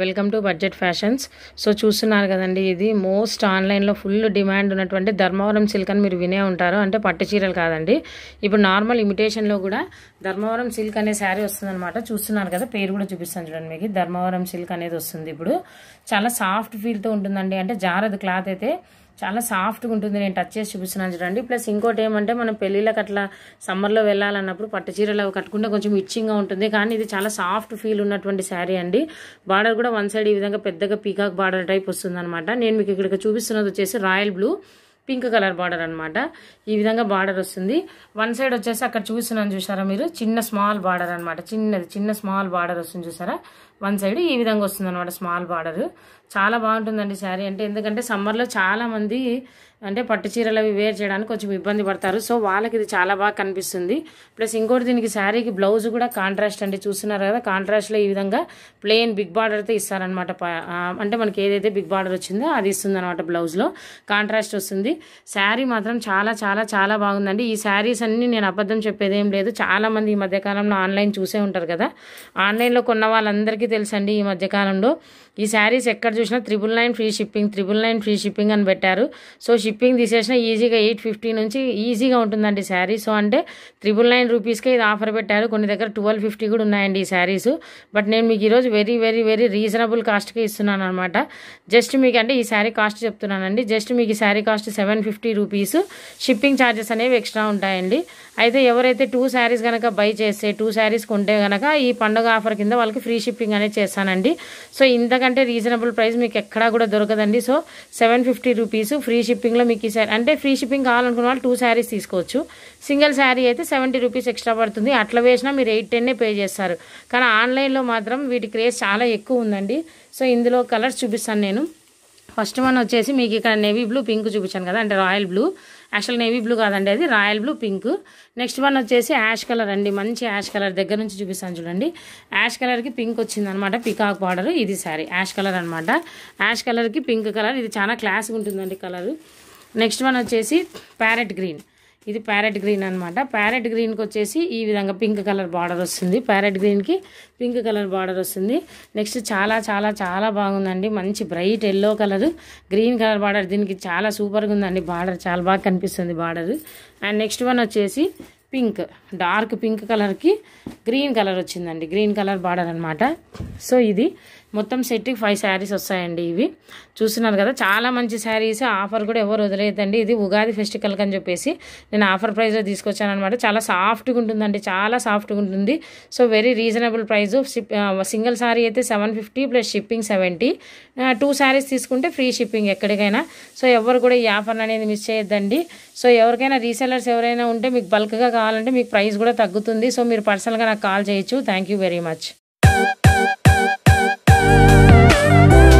welcome to budget fashions so చూస్తున్నారు కదండి ఇది మోస్ట్ ఆన్లైన్లో ఫుల్ డిమాండ్ ఉన్నటువంటి ధర్మవరం సిల్క్ అని మీరు వినే ఉంటారు అంటే పట్టు చీరలు కాదండి ఇప్పుడు నార్మల్ ఇమిటేషన్లో కూడా ధర్మవరం సిల్క్ అనే శారీ వస్తుందన్నమాట చూస్తున్నారు కదా పేరు కూడా చూపిస్తాను చూడండి మీకు ధర్మవరం సిల్క్ అనేది వస్తుంది ఇప్పుడు చాలా సాఫ్ట్ ఫీల్తో ఉంటుందండి అంటే జారదు క్లాత్ అయితే చాలా సాఫ్ట్గా ఉంటుంది నేను టచ్ చేసి చూపిస్తున్నాను చూడండి ప్లస్ ఇంకోటి ఏమంటే మనం పెళ్ళిళ్ళకి అట్లా సమ్మర్లో వెళ్ళాలన్నప్పుడు పట్టు చీరలు అవి కట్టుకుంటే కొంచెం ఇచ్చింగ్గా ఉంటుంది కానీ ఇది చాలా సాఫ్ట్ ఫీల్ ఉన్నటువంటి శారీ అండి బార్డర్ కూడా వన్ సైడ్ ఈ విధంగా పెద్దగా పీకాక్ బార్డర్ టైప్ వస్తుంది అనమాట నేను మీకు ఇక్కడ చూపిస్తున్నది వచ్చేసి royal blue pink colour border అనమాట ఈ విధంగా బార్డర్ వస్తుంది వన్ సైడ్ వచ్చేసి అక్కడ చూస్తున్నాను చూసారా మీరు చిన్న స్మాల్ బార్డర్ అనమాట చిన్నది చిన్న స్మాల్ బార్డర్ వస్తుంది చూసారా వన్ సైడ్ ఈ విధంగా వస్తుంది అనమాట స్మాల్ బార్డర్ చాలా బాగుంటుందండి శారీ అంటే ఎందుకంటే సమ్మర్లో చాలా మంది అంటే పట్టు చీరలు అవి వేర్ చేయడానికి కొంచెం ఇబ్బంది పడతారు సో వాళ్ళకి ఇది చాలా బాగా కనిపిస్తుంది ప్లస్ ఇంకోటి దీనికి శారీకి బ్లౌజ్ కూడా కాంట్రాస్ట్ అండి చూస్తున్నారు కదా కాంట్రాస్ట్లో ఈ విధంగా ప్లెయిన్ బిగ్ బార్డర్తో ఇస్తారనమాట అంటే మనకి ఏదైతే బిగ్ బార్డర్ వచ్చిందో అది ఇస్తుంది అనమాట బ్లౌజ్లో కాంట్రాస్ట్ వస్తుంది శారీ మాత్రం చాలా చాలా చాలా బాగుందండి ఈ శారీస్ అన్ని నేను అబద్ధం చెప్పేది ఏం లేదు చాలా మంది ఈ మధ్యకాలంలో ఆన్లైన్ చూసే ఉంటారు కదా ఆన్లైన్లో కొన్న వాళ్ళందరికీ తెలుసండి ఈ మధ్యకాలంలో ఈ శారీస్ ఎక్కడ చూసినా triple nine free shipping triple nine free shipping అని పెట్టారు సో షిప్పింగ్ తీసేసిన ఈజీగా ఎయిట్ ఫిఫ్టీ నుంచి ఈజీగా ఉంటుందండి శారీ సో అంటే త్రిబుల్ నైన్ రూపీస్కే ఇది ఆఫర్ పెట్టారు కొన్ని దగ్గర ట్వెల్వ్ ఫిఫ్టీ కూడా ఉన్నాయండి ఈ శారీస్ బట్ నేను మీకు ఈరోజు వెరీ వెరీ వెరీ రీజనబుల్ కాస్ట్కి ఇస్తున్నాను అనమాట జస్ట్ మీకు అంటే ఈ శారీ కాస్ట్ చెప్తున్నానండి జస్ట్ మీకు ఈ sari cost seven fifty rupees shipping charges అనేవి ఎక్స్ట్రా ఉంటాయండి అయితే ఎవరైతే టూ శారీస్ కనుక బై చేస్తే టూ శారీస్ కొంటే కనుక ఈ పండుగ ఆఫర్ కింద వాళ్ళకి ఫ్రీ షిప్పింగ్ అనేది చేస్తానండి సో ఇంతకంటే రీజనబుల్ ప్రైస్ మీకు ఎక్కడా కూడా దొరకదండి so seven fifty rupees free షిప్పింగ్లో మీకు ఈ శారీ అంటే ఫ్రీ షిప్పింగ్ కావాలనుకున్న వాళ్ళు టూ శారీస్ తీసుకోవచ్చు సింగిల్ శారీ అయితే సెవెంటీ రూపీస్ ఎక్స్ట్రా పడుతుంది అట్లా వేసినా మీరు ఎయిట్ టెన్నే పే చేస్తారు కానీ ఆన్లైన్లో మాత్రం వీటి క్రేజ్ చాలా ఎక్కువ ఉందండి సో ఇందులో కలర్స్ చూపిస్తాను నేను ఫస్ట్ వన్ వచ్చేసి మీకు ఇక్కడ నేవీ బ్లూ పింక్ చూపించాను కదా అంటే royal blue actual navy blue కాదండి అది royal blue pink next one వచ్చేసి యాష్ కలర్ అండి మంచి యాష్ కలర్ దగ్గర నుంచి చూపిస్తాను చూడండి యాష్ కలర్కి పింక్ వచ్చింది అనమాట పికాక్ బార్డర్ ఇది సారీ యాష్ కలర్ అనమాట యాష్ కలర్కి పింక్ కలర్ ఇది చాలా క్లాస్గా ఉంటుందండి కలర్ నెక్స్ట్ వన్ వచ్చేసి ప్యారెట్ గ్రీన్ ఇది ప్యారెట్ గ్రీన్ అనమాట ప్యారెట్ గ్రీన్కి వచ్చేసి ఈ విధంగా పింక్ కలర్ బార్డర్ వస్తుంది ప్యారెట్ గ్రీన్కి పింక్ కలర్ బార్డర్ వస్తుంది నెక్స్ట్ చాలా చాలా చాలా బాగుందండి మంచి bright yellow colour green colour border దీనికి చాలా సూపర్గా ఉందండి బార్డర్ చాలా బాగా కనిపిస్తుంది బార్డర్ అండ్ నెక్స్ట్ వన్ వచ్చేసి పింక్ డార్క్ పింక్ కలర్కి గ్రీన్ కలర్ వచ్చిందండి గ్రీన్ కలర్ బార్డర్ అనమాట సో ఇది మొత్తం సెట్కి ఫైవ్ శారీస్ వస్తాయండి ఇవి చూస్తున్నారు కదా చాలా మంచి శారీస్ ఆఫర్ కూడా ఎవరు వదిలేదండి ఇది ఉగాది ఫెస్టివల్కి అని చెప్పేసి నేను ఆఫర్ ప్రైస్లో తీసుకొచ్చాను అనమాట చాలా సాఫ్ట్గా ఉంటుందండి చాలా సాఫ్ట్గా ఉంటుంది so very reasonable price single sari అయితే seven fifty plus shipping seventy two saris తీసుకుంటే ఫ్రీ షిప్పింగ్ ఎక్కడికైనా సో ఎవరు కూడా ఈ ఆఫర్ అనేది మిస్ చేయొద్దండి సో ఎవరికైనా రీసెలర్స్ ఎవరైనా ఉంటే మీకు బల్క్గా కావాలంటే మీకు ప్రైస్ కూడా తగ్గుతుంది సో మీరు పర్సనల్గా నాకు కాల్ చేయొచ్చు థ్యాంక్ యూ వెరీ మచ్